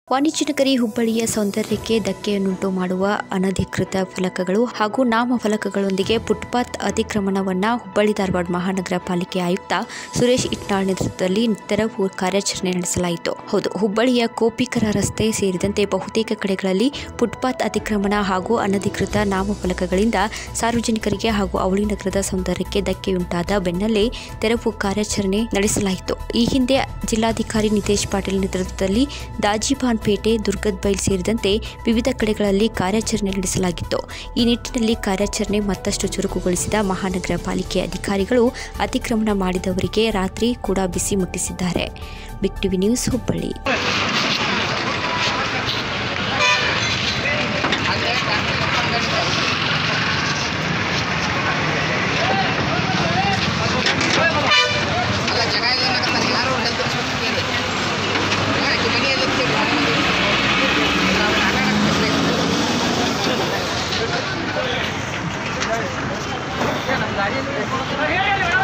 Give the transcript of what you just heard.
ವಾಣಿಜ್ಯ ನಗರಿ ಹುಬ್ಬಳ್ಳಿಯ ಸೌಂದರ್ಯಕ್ಕೆ ಧಕ್ಕೆಯನ್ನುಂಟು ಮಾಡುವ ಅನಧಿಕೃತ ಫಲಕಗಳು ಹಾಗೂ ನಾಮಫಲಕಗಳೊಂದಿಗೆ ಫುಟ್ಪಾತ್ ಅತಿಕ್ರಮಣವನ್ನ ಹುಬ್ಬಳ್ಳಿ ಧಾರವಾಡ ಮಹಾನಗರ ಪಾಲಿಕೆ ಆಯುಕ್ತ ಸುರೇಶ್ ಇಟ್ನಾಳ್ ನೇತೃತ್ವದಲ್ಲಿ ತೆರವು ಕಾರ್ಯಾಚರಣೆ ನಡೆಸಲಾಯಿತು ಹೌದು ಹುಬ್ಬಳ್ಳಿಯ ಕೋಪಿಕರ ರಸ್ತೆ ಸೇರಿದಂತೆ ಬಹುತೇಕ ಕಡೆಗಳಲ್ಲಿ ಫುಟ್ಪಾತ್ ಅತಿಕ್ರಮಣ ಹಾಗೂ ಅನಧಿಕೃತ ನಾಮಫಲಕಗಳಿಂದ ಸಾರ್ವಜನಿಕರಿಗೆ ಹಾಗೂ ಅವಳಿ ನಗರದ ಸೌಂದರ್ಯಕ್ಕೆ ಧಕ್ಕೆಯುಂಟಾದ ಬೆನ್ನಲ್ಲೇ ತೆರವು ಕಾರ್ಯಾಚರಣೆ ನಡೆಸಲಾಯಿತು ಈ ಹಿಂದೆ ಜಿಲ್ಲಾಧಿಕಾರಿ ನಿತೇಶ್ ಪಾಟೀಲ್ ನೇತೃತ್ವದಲ್ಲಿ ದಾಜಿಬಾನ್ ಪೇಟೆ ದುರ್ಗದ್ ಬೈಲ್ ಸೇರಿದಂತೆ ವಿವಿಧ ಕಡೆಗಳಲ್ಲಿ ಕಾರ್ಯಾಚರಣೆ ನಡೆಸಲಾಗಿತ್ತು ಈ ನಿಟ್ಟಿನಲ್ಲಿ ಕಾರ್ಯಾಚರಣೆ ಮತ್ತಷ್ಟು ಚುರುಕುಗೊಳಿಸಿದ ಮಹಾನಗರ ಪಾಲಿಕೆ ಅಧಿಕಾರಿಗಳು ಅತಿಕ್ರಮಣ ಮಾಡಿದವರಿಗೆ ರಾತ್ರಿ ಕೂಡ ಬಿಸಿ ಮುಟ್ಟಿಸಿದ್ದಾರೆ ಬಿಗ್ ಟಿವಿ ನ್ಯೂಸ್ ಹುಬ್ಬಳ್ಳಿ ಅಲ್ಲ ಜಾಗ ಇಲ್ಲ ಅನ್ನಕತ್ತಾರ ಯಾರು ಹೆಲ್ತ್ ಕೇಳಿ ಆಕೆ ಮನೆಯಲ್ಲಿ ಕೇಳಿ ನಾವು ಆಟ ಆಡಕ್ಕೆ